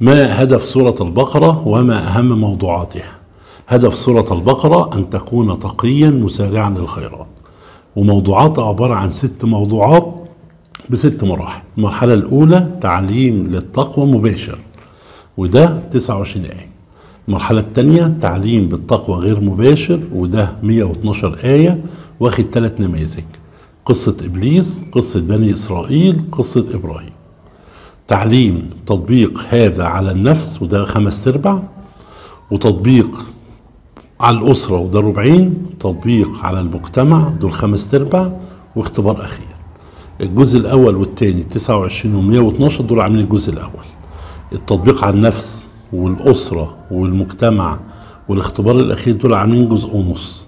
ما هدف سورة البقرة وما أهم موضوعاتها هدف سورة البقرة أن تكون تقيا مسارعا للخيرات وموضوعاتها عبارة عن ست موضوعات بست مراحل المرحلة الأولى تعليم للتقوى مباشر وده 29 آية المرحلة الثانية تعليم بالتقوى غير مباشر وده 112 آية واخد ثلاث نماذج قصة إبليس قصة بني إسرائيل قصة إبراهيم تعليم تطبيق هذا على النفس وده خمس تربع وتطبيق على الأسرة وده ربعين تطبيق على المجتمع دول خمس تربع واختبار أخير الجزء الأول والثاني 29 و 112 دول عاملين الجزء الأول التطبيق على النفس والأسرة والمجتمع والاختبار الأخير دول عاملين جزء ونص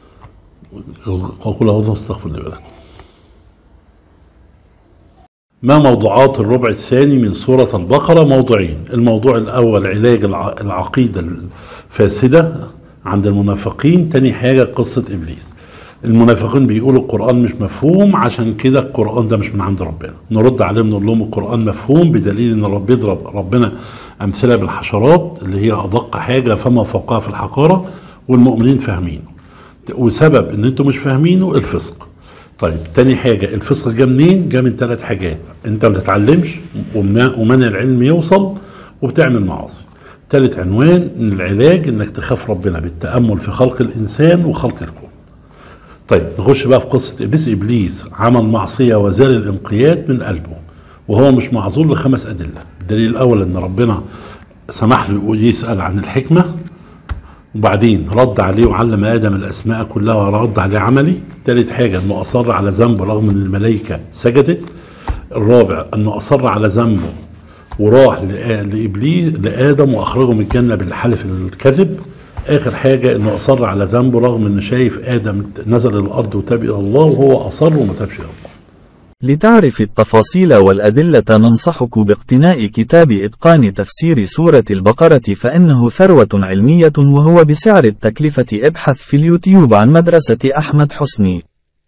أقول أعوذ استغفر الله لكم ما موضوعات الربع الثاني من سورة البقرة موضوعين الموضوع الأول علاج الع- العقيدة الفاسدة عند المنافقين تاني حاجة قصة إبليس المنافقين بيقولوا القرآن مش مفهوم عشان كده القرآن ده مش من عند ربنا نرد عليهم نقول لهم القرآن مفهوم بدليل ان رب يضرب ربنا أمثلة بالحشرات اللي هي أدق حاجة فما فوقها في الحقارة والمؤمنين فاهمينه وسبب ان انتم مش فاهمينه الفسق طيب تاني حاجة الفسق جه منين؟ جه من ثلاث حاجات انت ما تتعلمش وما- ومنع العلم يوصل وبتعمل معاصي تالت عنوان ان العلاج انك تخاف ربنا بالتأمل في خلق الانسان وخلق الكون طيب نخش بقى في قصة ابليس ابليس عمل معصية وزال الانقياد من قلبه وهو مش معذور لخمس ادلة الدليل الاول ان ربنا سمح له يسأل عن الحكمة وبعدين رد عليه وعلم ادم الاسماء كلها ورد عليه عملي ثالث حاجه انه اصر على ذنبه رغم ان الملائكه سجدت الرابع انه اصر على ذنبه وراح لآ- لابليس لادم واخرجه من الجنه بالحلف الكذب اخر حاجه انه اصر على ذنبه رغم انه شايف ادم نزل الارض وتاب الى الله وهو اصر وما تابش الى الله لتعرف التفاصيل والأدلة ننصحك باقتناء كتاب إتقان تفسير سورة البقرة فإنه ثروة علمية وهو بسعر التكلفة ابحث في اليوتيوب عن مدرسة أحمد حسني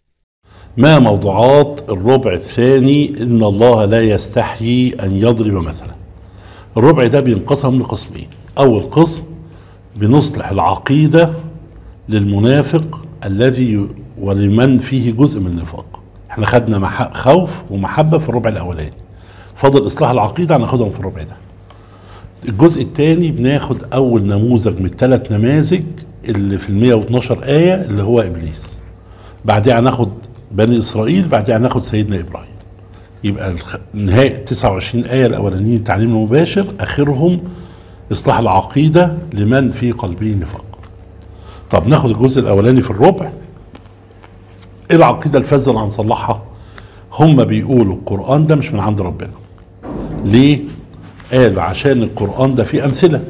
ما موضوعات الربع الثاني ان الله لا يستحيي ان يضرب مثلا الربع ده بينقسم لقسمين اول قسم بنصلح العقيده للمنافق الذي ولمن فيه جزء من النفاق احنا خدنا مح- خوف ومحبه في الربع الاولاني فضل اصلاح العقيده هناخدهم في الربع ده الجزء الثاني بناخد اول نموذج من الثلاث نماذج اللي في ال 112 ايه اللي هو ابليس بعدها هناخد بني اسرائيل بعدها هناخد سيدنا ابراهيم يبقى الخ- نهاية 29 آية الأولانيين التعليم المباشر آخرهم إصلاح العقيدة لمن في قلبه نفاق. طب ناخد الجزء الأولاني في الربع إيه العقيدة الفاسدة اللي هنصلحها؟ هم بيقولوا القرآن ده مش من عند ربنا. ليه؟ قالوا عشان القرآن ده فيه أمثلة.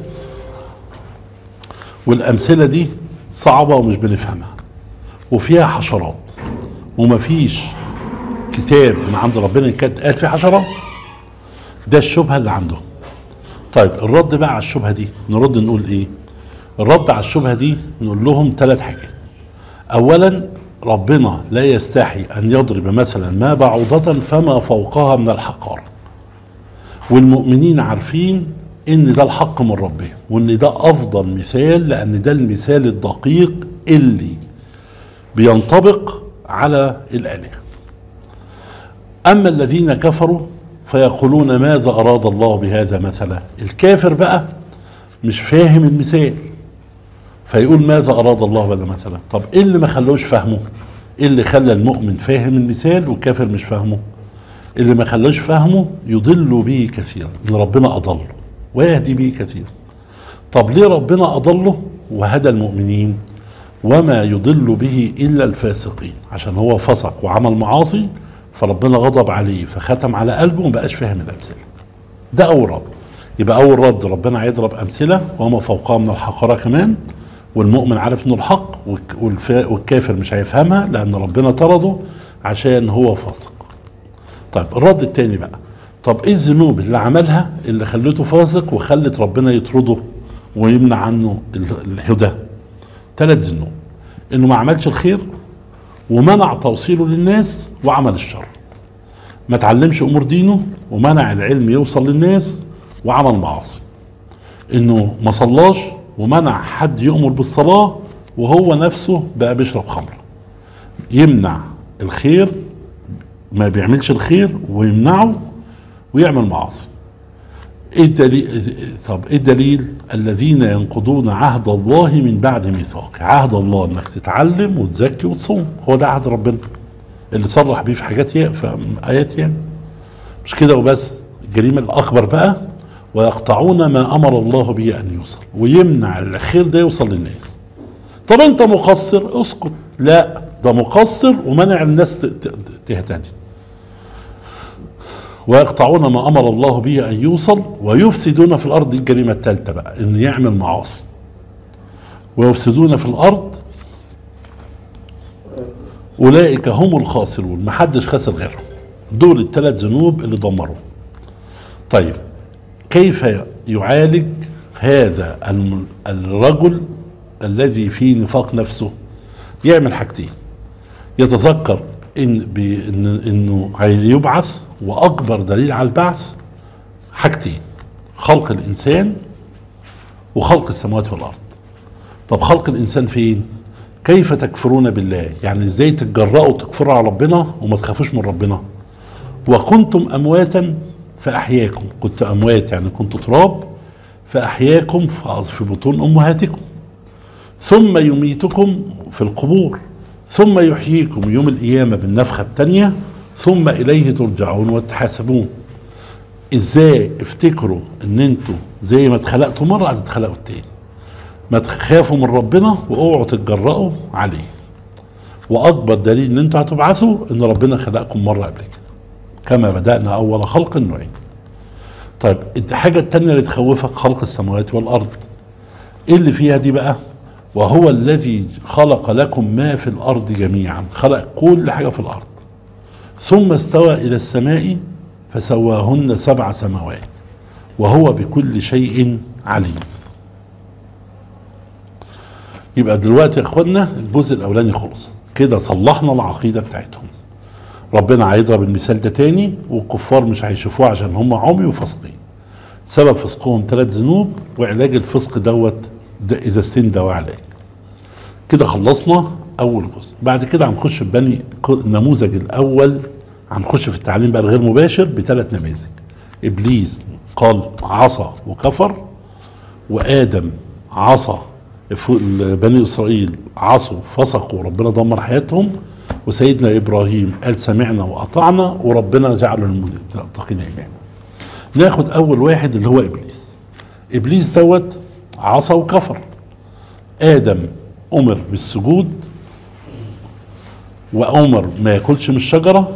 والأمثلة دي صعبة ومش بنفهمها. وفيها حشرات. ومفيش كتاب من عند ربنا كانت قال فيه حشرات ده الشبهه اللي عندهم طيب الرد بقى على الشبهه دي نرد نقول ايه الرد على الشبهه دي نقول لهم ثلاث حاجات اولا ربنا لا يستحي ان يضرب مثلا ما بعوضة فما فوقها من الحقارة والمؤمنين عارفين ان ده الحق من ربهم وان ده افضل مثال لان ده المثال الدقيق اللي بينطبق على الالهه أما الذين كفروا فيقولون ماذا أراد الله بهذا مثلا الكافر بقى مش فاهم المثال فيقول ماذا أراد الله بهذا مثلا طب إيه اللي ما خلوش فاهمه إيه اللي خلى المؤمن فاهم المثال والكافر مش فاهمه اللي ما خلوش فاهمه يضل به كثيرا إن ربنا أضله ويهدي به كثيرا طب ليه ربنا أضله وهدى المؤمنين وما يضل به إلا الفاسقين عشان هو فسق وعمل معاصي فربنا غضب عليه فختم على قلبه وما بقاش فاهم الأمثلة ده أول رد يبقى أول رد ربنا هيضرب أمثلة وما فوقها من الحقارة كمان والمؤمن عارف انه الحق والك- والفا- والكافر مش هيفهمها لأن ربنا طرده عشان هو فاسق طيب الرد التاني بقى طب ايه الذنوب اللي عملها اللي خلته فاسق وخلت ربنا يطرده ويمنع عنه ال- الهدى ثلاث ذنوب انه ما عملش الخير ومنع توصيله للناس وعمل الشر ما تعلمش امور دينه ومنع العلم يوصل للناس وعمل معاصي انه ما صلاش ومنع حد يؤمر بالصلاه وهو نفسه بقى بيشرب خمر يمنع الخير ما بيعملش الخير ويمنعه ويعمل معاصي ايه الدليل طب ايه الدليل الذين ينقضون عهد الله من بعد ميثاقه عهد الله انك تتعلم وتزكي وتصوم هو ده عهد ربنا اللي صرح بيه في حاجات يا في ايات ياما مش كده وبس الجريمه الاكبر بقى ويقطعون ما امر الله به ان يوصل ويمنع الخير ده يوصل للناس طب انت مقصر اسكت لا ده مقصر ومنع الناس ت- ت- تهتدي ويقطعون ما امر الله به ان يوصل ويفسدون في الارض دي الجريمه الثالثه بقى ان يعمل معاصي ويفسدون في الارض اولئك هم الخاسرون محدش خسر غيرهم دول الثلاث ذنوب اللي دمروا طيب كيف يعالج هذا الم- الرجل الذي في نفاق نفسه يعمل حاجتين يتذكر ان بان انه هيبعث واكبر دليل على البعث حاجتين خلق الانسان وخلق السماوات والارض طب خلق الانسان فين كيف تكفرون بالله يعني ازاي تتجرأوا وتكفروا على ربنا وما تخافوش من ربنا وكنتم امواتا فاحياكم كنت اموات يعني كنت تراب فاحياكم في بطون امهاتكم ثم يميتكم في القبور ثم يحييكم يوم القيامة بالنفخة الثانية ثم إليه ترجعون وتحاسبون ازاي افتكروا ان انتوا زي ما اتخلقتوا مرة هتتخلقوا التاني ما تخافوا من ربنا واوعوا تتجرأوا عليه واكبر دليل ان انتوا هتبعثوا ان ربنا خلقكم مرة قبل كده كما بدأنا اول خلق نعيد طيب الحاجة التانية اللي تخوفك خلق السماوات والارض ايه اللي فيها دي بقى وهو الذي خلق لكم ما في الارض جميعا خلق كل حاجه في الارض ثم استوى الى السماء فسواهن سبع سماوات وهو بكل شيء عليم يبقى دلوقتي يا اخوانا الجزء الاولاني خلص كده صلحنا العقيده بتاعتهم ربنا هيضرب المثال ده تاني والكفار مش هيشوفوه عشان هم عمي وفاسقين سبب فسقهم ثلاث ذنوب وعلاج الفسق دوت ده اذا استندى وعلاج كده خلصنا اول جزء بعد كده هنخش بني النموذج الاول هنخش في التعليم بقى الغير مباشر بثلاث نماذج ابليس قال عصى وكفر وادم عصى ف- بني اسرائيل عصوا فسقوا وربنا دمر حياتهم وسيدنا ابراهيم قال سمعنا واطعنا وربنا جعله للمتقين اماما ناخد اول واحد اللي هو ابليس ابليس دوت عصى وكفر ادم امر بالسجود وامر ما ياكلش من الشجره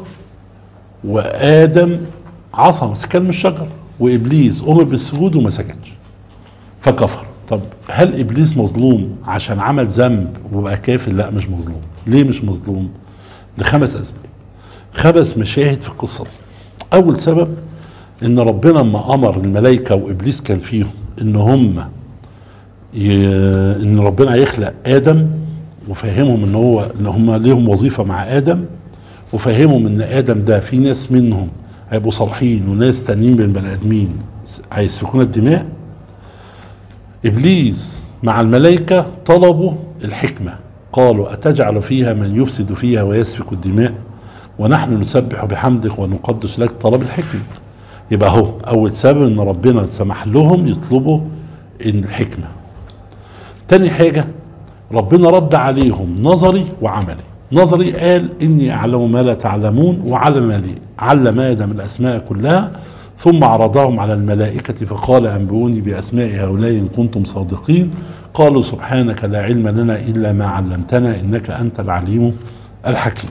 وادم عصى بس كان من الشجره وابليس امر بالسجود وما سجدش فكفر طب هل ابليس مظلوم عشان عمل ذنب وبقى كافر لا مش مظلوم ليه مش مظلوم لخمس اسباب خمس مشاهد في القصه دي اول سبب ان ربنا لما امر الملائكه وابليس كان فيهم ان هم ي... ان ربنا يخلق ادم وفهمهم ان هو ان هم ليهم وظيفه مع ادم وفهمهم ان ادم ده في ناس منهم هيبقوا صالحين وناس تانيين من البني ادمين هيسفكون الدماء ابليس مع الملائكه طلبوا الحكمه قالوا اتجعل فيها من يفسد فيها ويسفك الدماء ونحن نسبح بحمدك ونقدس لك طلب الحكمه يبقى هو اول سبب ان ربنا سمح لهم يطلبوا إن الحكمه تاني حاجه ربنا رد عليهم نظري وعملي نظري قال اني اعلم ما لا تعلمون وعلم لي علم ادم الاسماء كلها ثم عرضهم على الملائكة فقال أنبئوني بأسماء هؤلاء إن كنتم صادقين قالوا سبحانك لا علم لنا إلا ما علمتنا إنك أنت العليم الحكيم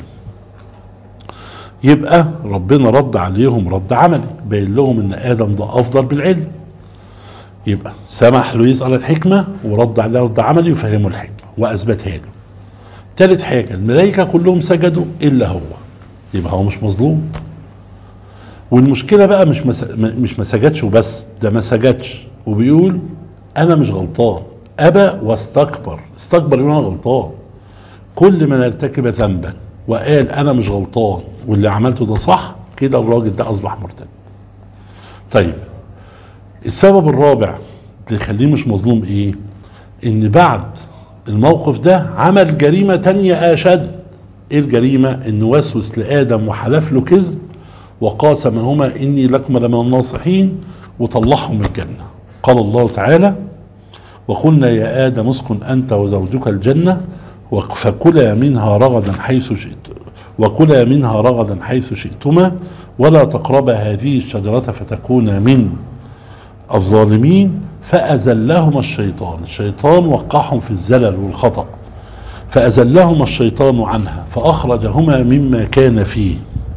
يبقى ربنا رد عليهم رد عملي بين لهم ان ادم ده افضل بالعلم يبقى سمح له يسال الحكمه ورد عليه رد عملي وفهمه الحكمه واثبتها له تالت حاجه الملائكه كلهم سجدوا الا هو يبقى هو مش مظلوم والمشكله بقى مش مس... مش ما سجدش وبس ده ما سجدش وبيقول انا مش غلطان ابى واستكبر استكبر يقول انا غلطان كل من ارتكب ذنبا وقال انا مش غلطان واللي عملته ده صح كده الراجل ده اصبح مرتد طيب السبب الرابع اللي يخليه مش مظلوم ايه ان بعد الموقف ده عمل جريمة تانية اشد ايه الجريمة انه وسوس لادم وحلف له كذب وقاسمهما اني لكم لمن الناصحين وطلعهم من الجنة قال الله تعالى وقلنا يا آدم اسكن أنت وزوجك الجنة وك- فكلا منها رغدا حيث شئت وكلا منها رغدا حيث شئتما ولا تقربا هذه الشجرة فتكونا من الظالمين فأزلهما الشيطان الشيطان وقعهم في الزلل والخطأ فأزلهما الشيطان عنها فأخرجهما مما كان فيه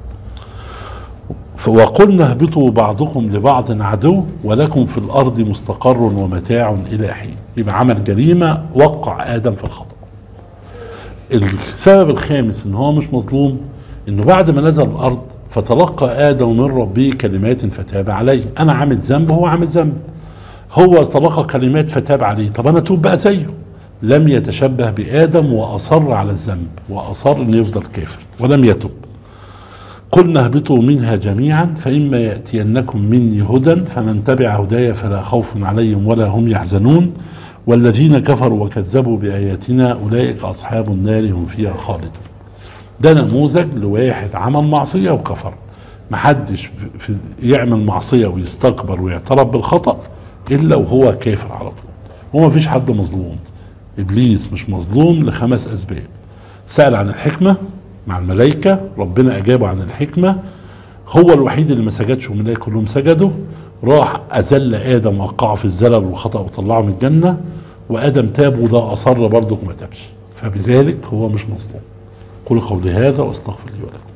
ف- وقلنا اهبطوا بعضكم لبعض عدو ولكم في الأرض مستقر ومتاع إلى حين يبقى عمل جريمة وقع آدم في الخطأ السبب الخامس ان هو مش مظلوم انه بعد ما نزل الارض فتلقى ادم من ربه كلمات فتاب عليه انا عامل ذنب هو عامل ذنب هو تلقى كلمات فتاب عليه طب انا اتوب بقى زيه لم يتشبه بادم واصر على الذنب واصر انه يفضل كافر ولم يتب قلنا اهبطوا منها جميعا فإما يأتينكم مني هدى فمن تبع هداي فلا خوف عليهم ولا هم يحزنون والذين كفروا وكذبوا بآياتنا أولئك أصحاب النار هم فيها خالدون ده نموذج لواحد عمل معصية وكفر محدش في يعمل معصية ويستكبر ويعترف بالخطأ إلا وهو كافر على طول هو مفيش حد مظلوم إبليس مش مظلوم لخمس أسباب سأل عن الحكمة مع الملائكة ربنا أجابه عن الحكمة هو الوحيد اللي ما سجدش والملائكة كلهم سجدوا راح أذل آدم وقعه في الزلل والخطأ وطلعه من الجنة وآدم تاب وده أصر برضه ما تابش فبذلك هو مش مظلوم قولوا قولي هذا واستغفر لي ولكم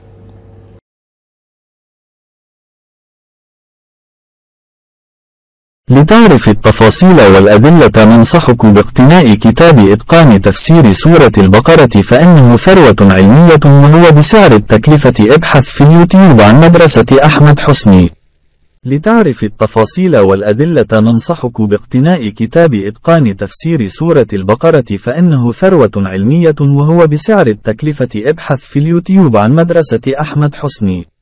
لتعرف التفاصيل والأدلة ننصحك باقتناء كتاب إتقان تفسير سورة البقرة فإنه ثروة علمية وهو بسعر التكلفة ابحث في اليوتيوب عن مدرسة أحمد حسني لتعرف التفاصيل والأدلة ننصحك باقتناء كتاب إتقان تفسير سورة البقرة فإنه ثروة علمية وهو بسعر التكلفة ابحث في اليوتيوب عن مدرسة أحمد حسني